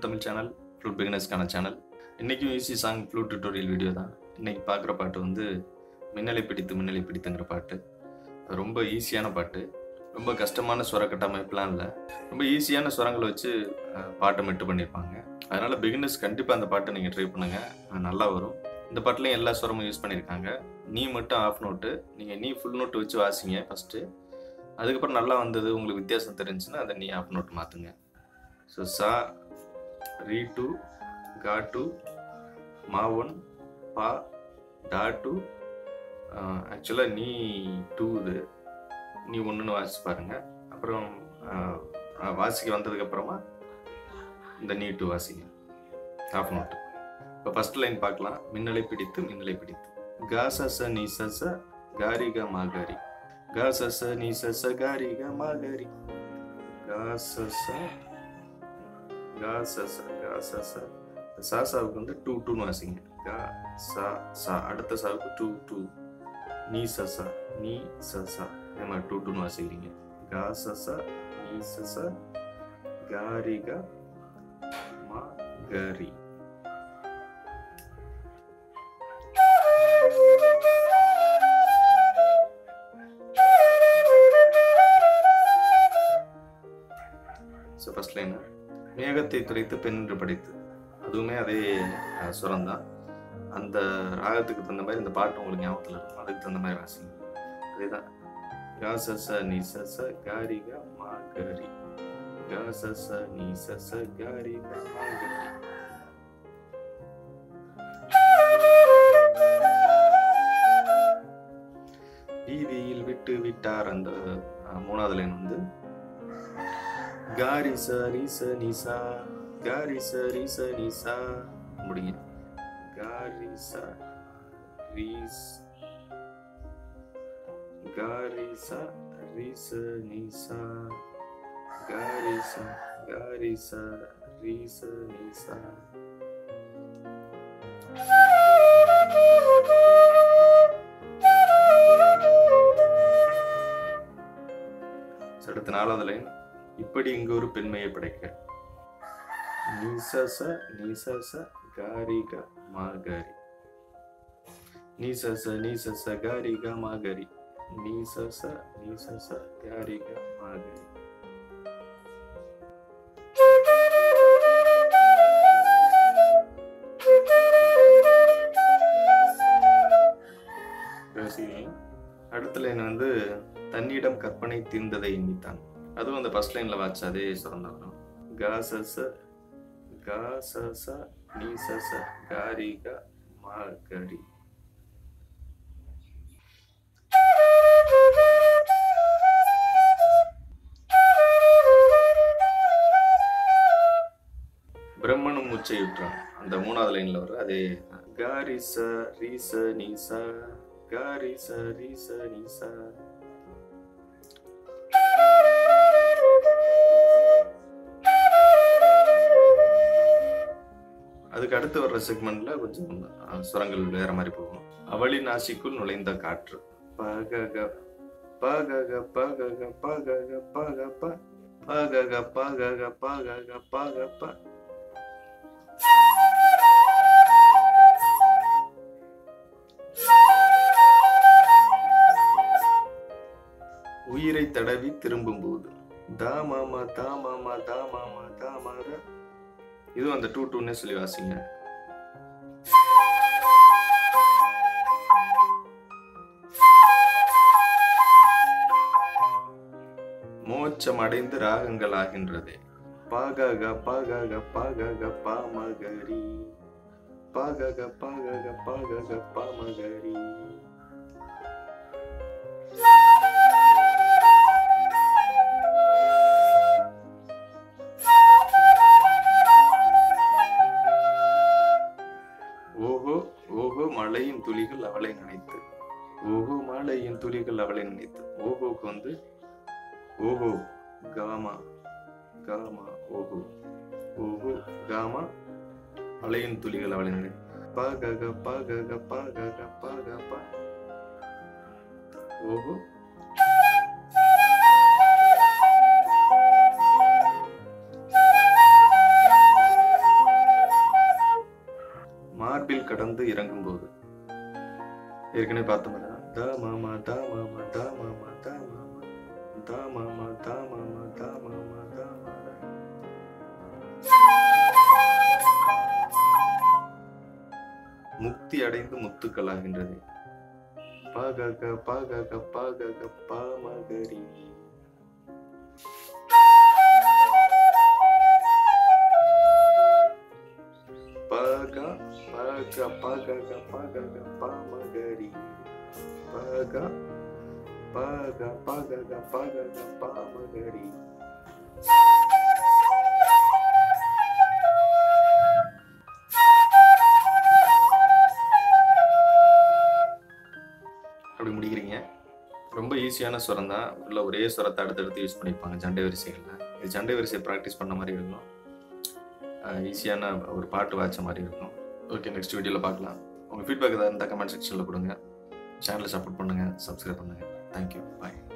Flute Tamil channel flute பிகினர்ஸ்க்கான channel இன்றைக்கும் easy song flute tutorial video தான் இன்றைக்கி பார்க்குற பாட்டு வந்து மின்னலை பிடித்து மின்னலை பிடித்துங்கிற பாட்டு அது ரொம்ப ஈஸியான பாட்டு ரொம்ப கஷ்டமான ஸ்வர கட்டமைப்புலாம் இல்லை ரொம்ப ஈஸியான ஸ்வரங்களை வச்சு அஹ், பாட்டை மெட்டு பண்ணியிருப்பாங்க அதனால் பிகினர்ஸ் கண்டிப்பாக அந்த பாட்டை நீங்கள் ட்ரை பண்ணுங்கள் நல்லா வரும் இந்த பாட்டுலையும் எல்லா ஸ்வரமும் யூஸ் பண்ணியிருக்காங்க நீ மட்டும் ஆஃப் நோட்டு நீங்கள் நீ ஃபுல் நோட்டு வச்சு வாசிங்க ஃபஸ்ட்டு அதுக்கப்புறம் நல்லா வந்தது உங்களுக்கு வித்தியாசம் தெரிஞ்சுன்னா அதை நீ ஆஃப் நோட் மாற்றுங்க ஸோ சா ரீ டூ கா டூ மா ஒன் பா டா டூ ஆக்சுவலாக நீ டூ இது நீ ஒன்றுன்னு வாசிச்சு பாருங்க அப்புறம் ஆஹ், ஆஹ், வாசிக்க வந்ததுக்கப்புறமா இந்த நீ டூ வாசிங்க ஆஃப் நோட்டு இப்போ ஃபர்ஸ்ட் லைன் பார்க்கலாம் மின்னலை பிடித்து மின்னலை பிடித்து கா சச நீ சச காரி க மாகாரி கா சச நீ சச காரி க மாகாரி கா சச கா சச கா சச சா சாவுக்கு வந்து டூ டூன்னு வாசிங்க கா சா சா அடுத்த சாவுக்கு டூ டூ நீ சசா நீ சசா இந்த மாதிரி டூ டூன்னு வாசிக்கிறீங்க கா சசா நீ சசா காரிகா மா கரி ஸோ ஃபர்ஸ்ட் லைன் மேகத்தை துடைத்து பெண் என்று படைத்து அதுவுமே அதே அஹ், சுரம் தான் அந்த ராகத்துக்கு தகுந்த மாதிரி இந்த பாட்டு உங்களுக்கு ஞாபகத்தில் இருக்கும் அதுக்கு தகுந்த மாதிரி வாசிங்க அதேதான் கா சச நீ சச காரிகா மா கரி கா சச நீ சச காரிகா மா கரி வீதியில் விட்டு விட்டார் அந்த அஹ், மூணாவது லைன் வந்து காரி சரி ச நிசா காரி சரி ச நிசா முடிங்க காரி ச ரீஸ் காரி ச ரீச நிசா காரி ச காரி ச ரீச நிசா அடுத்த நாலாவது லைன் இப்படி இங்கு ஒரு பெண்மையை படைக்க நீசச நீசச காரிக மாகரி நீசச நீசச காரிக மாகரி நீசச நீசச காரிக மாகரி யோசிக்கிறீங்களா? அடுத்த லைன் வந்து தன்னிடம் கற்பனை தீர்ந்ததை எண்ணித்தான் அதுவும் அந்த ஃபர்ஸ்ட் லைன்ல வாட்ச் அதே சுரந்தா வரும் காசச காசச நீசச காரிக மாகரி பிரம்மனும் மூச்சையுற்றான் அந்த மூணாவது லைன்ல வர அதே காரிச ரீச நீசா காரிச ரீச நீசா அதுக்கு அடுத்து வர்ற செக்மெண்ட்ல கொஞ்சம் அஹ், சுரங்கள் வேற மாதிரி போகும் அவளின் ஆசிக்குள் நுழைந்த காற்று பகக பகக பகக பகக பக ப பகக பகக பகக பக ப உயிரை தடவி திரும்பும் போது தா மாமா தா மாமா தா மாமா தா மாத இதுவும் அந்த டூ டூன்னே சொல்லி வாசிங்க மோட்சம் அடைந்து ராகங்கள் ஆகின்றதே பாகக பாகக பாகக பாமகரி பாகக பாகக பாகக பாமகரி ஓஹோ ஓஹோ மழையின் துளிகள் அவளை நினைத்து ஓஹோ மழையின் துளிகள் அவளை நினைத்து ஓஹோக்கு வந்து ஓஹோ காமா காமா ஓஹோ ஓஹோ காமா மழையின் துளிகள் அவளை நினைத்து பகக பகக பகக பக ப ஓஹோ ஏற்கனவே பார்த்த மாதிரி தான் த மாமா த மாமா த மாமா த மாமா த மாமா த மாமா த மாமா த மாமா முக்தி அடைந்து முத்துக்களாகின்றது பாகக பாகக பாகக பாமகரி பாக பாக பாகக பாகக பாமகரி பாக பாக பாகக பாகக பாமகரி அப்படி முடிக்கிறீங்க ரொம்ப ஈஸியான ஸ்வரம் தான் உள்ள ஒரே ஸ்வரத்தை அடுத்தடுத்து யூஸ் பண்ணியிருப்பாங்க ஜண்டை வரிசைகளில் இது ஜண்டை வரிசை ப்ராக்டிஸ் பண்ண மாதிரி இருக்கும் ஈஸியான ஒரு பாட்டு வாய்ச்ச மாதிரி இருக்கும் ஓகே நெக்ஸ்ட் வீடியோவில் பார்க்கலாம் உங்கள் ஃபீட்பேக் ஏதாவது இருந்தால் கமெண்ட் செக்ஷனில் கொடுங்க சேனலை சப்போர்ட் பண்ணுங்கள் சப்ஸ்கிரைப் பண்ணுங்கள் தேங்க்யூ பாய்